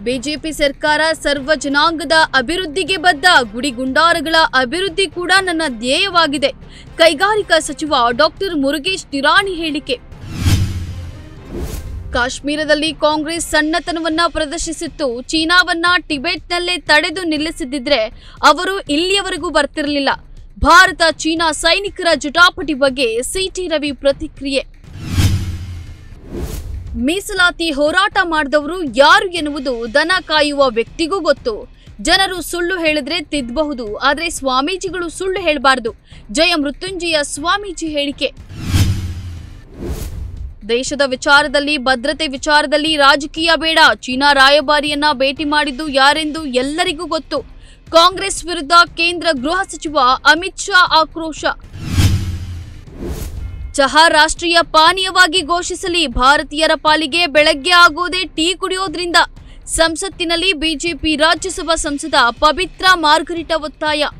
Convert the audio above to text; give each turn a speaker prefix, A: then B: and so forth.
A: BJP ಸರ್ಕಾರ ಸರ್ವ ಜನಾಂಗದ ಅಭಿವೃದ್ಧಿಗೆ ಬದ್ಧ ಗುಡಿಗುಂಡಾರಗಳ ಅಭಿವೃದ್ಧಿ ಕೂಡ ನನ್ನ ಧ್ಯೇಯವಾಗಿದೆ ಕೈಗಾರಿಕಾ ಸಚಿವ ಡಾಕ್ಟರ್ ಮುರುಗೇಶ್ ನಿರಾಣಿ ಹೇಳಿಕೆ ಕಾಶ್ಮೀರದಲ್ಲಿ ಕಾಂಗ್ರೆಸ್ ಸಣ್ಣತನವನ್ನ ಪ್ರದರ್ಶಿಸಿತ್ತು ಚೀನಾವನ್ನ ಟಿಬೆಟ್ನಲ್ಲೇ ತಡೆದು ನಿಲ್ಲಿಸಿದ್ದಿದ್ರೆ ಅವರು ಇಲ್ಲಿಯವರೆಗೂ ಬರ್ತಿರಲಿಲ್ಲ ಭಾರತ ಚೀನಾ ಸೈನಿಕರ ಜಟಾಪಟಿ ಬಗ್ಗೆ ಸಿಟಿ ರವಿ ಪ್ರತಿಕ್ರಿಯೆ ಮೀಸಲಾತಿ ಹೋರಾಟ ಮಾಡಿದವರು ಯಾರು ಎನ್ನುವುದು ದನ ಕಾಯುವ ವ್ಯಕ್ತಿಗೂ ಗೊತ್ತು ಜನರು ಸುಳ್ಳು ಹೇಳಿದ್ರೆ ತಿದ್ದಬಹುದು ಆದರೆ ಸ್ವಾಮೀಜಿಗಳು ಸುಳ್ಳು ಹೇಳಬಾರದು ಜಯ ಮೃತ್ಯುಂಜಯ ಸ್ವಾಮೀಜಿ ಹೇಳಿಕೆ ದೇಶದ ವಿಚಾರದಲ್ಲಿ ಭದ್ರತೆ ವಿಚಾರದಲ್ಲಿ ರಾಜಕೀಯ ಬೇಡ ಚೀನಾ ರಾಯಭಾರಿಯನ್ನ ಭೇಟಿ ಮಾಡಿದ್ದು ಯಾರೆಂದು ಎಲ್ಲರಿಗೂ ಗೊತ್ತು ಕಾಂಗ್ರೆಸ್ ವಿರುದ್ಧ ಕೇಂದ್ರ ಗೃಹ ಸಚಿವ ಅಮಿತ್ ಶಾ ಆಕ್ರೋಶ ಚಹಾ ರಾಷ್ಟ್ರೀಯ ಪಾನೀಯವಾಗಿ ಘೋಷಿಸಲಿ ಭಾರತೀಯರ ಪಾಲಿಗೆ ಬೆಳಗ್ಗೆ ಆಗೋದೇ ಟೀ ಕುಡಿಯೋದ್ರಿಂದ ಸಂಸತ್ತಿನಲ್ಲಿ ಬಿಜೆಪಿ ರಾಜ್ಯಸಭಾ ಸಂಸದ ಪವಿತ್ರ ಮಾರ್ಗರಿಟ ಒತ್ತಾಯ